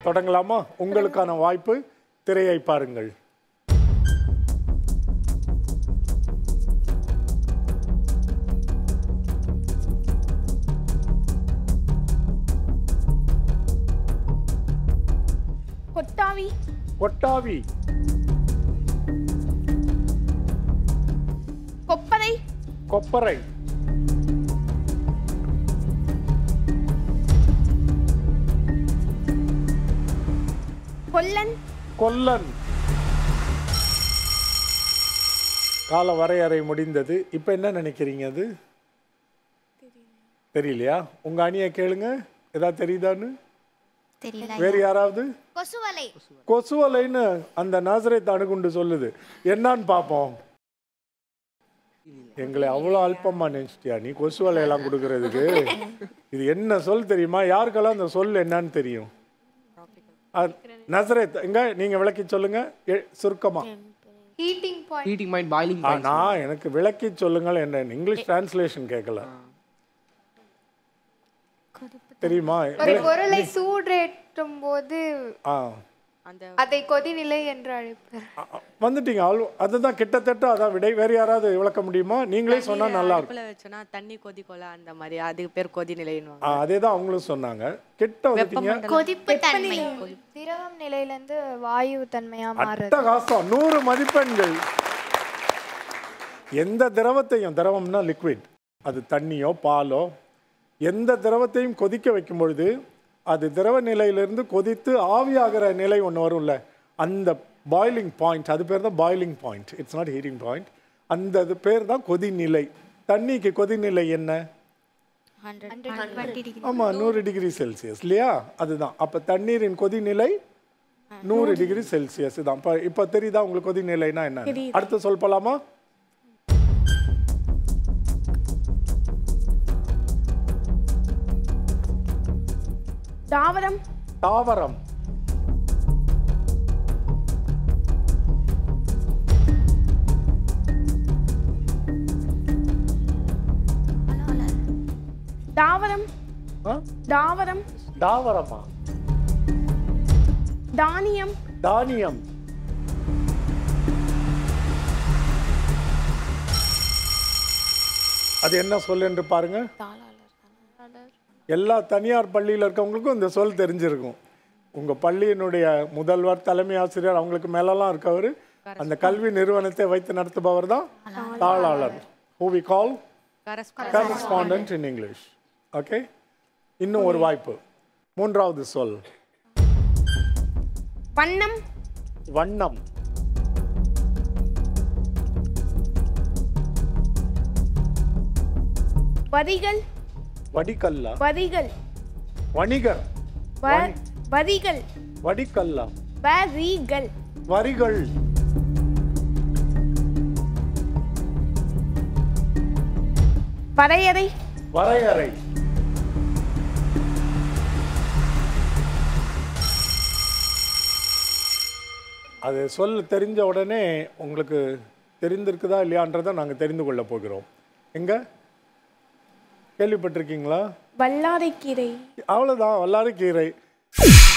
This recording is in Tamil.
தொடங்கலாமா உங்களுக்கான வாய்ப்பு திரையை பாருங்கள் கொட்டாவி கொட்டாவி கொப்பரை கொப்பரை கொல்லன் கொல்லன் கால வரையறை முடிந்தது இப்போ என்ன நினைக்கிறீங்க அது தெரியலையா உங்க அணியை கேளுங்க ஏதாவது தெரியுதான்னு தெரியல வேற யாராவது கொசுவலை கொசுவலைன்னு அந்த நாசரேத் அணுகுண்டு சொல்லுது என்னன்னு பார்ப்போம் எங்களை அவ்வளோ அல்பமா நினைச்சிட்டியா நீ கொசுவலை எல்லாம் கொடுக்கறதுக்கு இது என்ன சொல் தெரியுமா யாருக்கெல்லாம் அந்த சொல் என்னன்னு தெரியும் அ- நசரேத் எங்க நீங்க விளக்கி சொல்லுங்க எ- சுருக்கமா heating point heating point boiling ஆ, நான் எனக்கு விளக்கி சொல்லுங்கள் என்ன இங்கிலீஷ் டிரான்ஸ்லேஷன் கேட்கல தெரியுமா ஒரு பொருளை சூடேற்றும் போது ஆ அதை கொதிநிலை என்று அழைப்பர் அ, அ, வந்துட்டீங்க ஆள் அதுதான் கிட்டத்தட்ட அதான் விடை வேற யாராவது விளக்க முடியுமா நீங்களே சொன்னா நல்லா இருக்கும் அடுப்புல வச்சோன்னா தண்ணி கொதிக்கொள்ள அந்த மாதிரி அதுக்கு பேர் கொதிநிலைன்னு ஆ, அதே தான் அவங்களும் சொன்னாங்க கிட்ட வந்துட்டீங்க கொதிப்பு தன்மை திரவம் நிலையிலேருந்து வாயு தன்மையா மாறுறது அட்டகாசம் நூறு மதிப்பெண்கள் எந்த திரவத்தையும் திரவம்னா லிக்விட் அது தண்ணியோ பாலோ எந்த திரவத்தையும் கொதிக்க வைக்கும் பொழுது அது திரவ நிலையிலிருந்து கொதித்து ஆவியாகிற நிலை ஒன்று வரும்ல அந்த பாய்லிங் பாயிண்ட் அது பேர் தான் boiling point it's not heating point அந்த அது பேர் தான் கொதிநிலை தண்ணிக்கு கொதிநிலை என்ன டுவெண்ட்டி டிகிரி ஆமாம் நூறு டிகிரி செல்சியஸ் இல்லையா அதுதான் அப்போ தண்ணீரின் கொதிநிலை நூறு டிகிரி செல்சியஸ் தான் இப்போ இப்போ தெரியுதா உங்களுக்கு கொதிநிலைனா என்ன அடுத்து சொல் போலாமா தாவரம் தாவரம் தாவரம் ஆ? தாவரம் தாவரமா தானியம் தானியம் அது என்ன சொல் என்று பாருங்க எல்லா தனியார் பள்ளியில் இருக்கவங்களுக்கும் இந்த சொல் தெரிஞ்சிருக்கும் உங்க பள்ளியினுடைய முதல்வர் தலைமை ஆசிரியர் அவங்களுக்கு மேலெல்லாம் இருக்கவர் அந்த கல்வி நிறுவனத்தை வைத்து நடத்துபவர் தான் தாளாளர் who we call correspondent in English okay இன்னும் ஒரு வாய்ப்பு மூன்றாவது சொல் வண்ணம் வண்ணம் வரிகள் வடிகல்லா வரிகள் வணிகர் வ- வரிகள் வடிகல்லா வரிகள் வரிகள் வரையறை வரையறை அது சொல் தெரிஞ்ச உடனே உங்களுக்கு தெரிந்திருக்குதா இல்லையான்றதை நாங்கள் தெரிந்து கொள்ள போகிறோம் எங்க கேள்விப்பட்டிருக்கீங்களா வல்லாரைக்கீரை அவ்வளோதான் வல்லாரைக்கீரை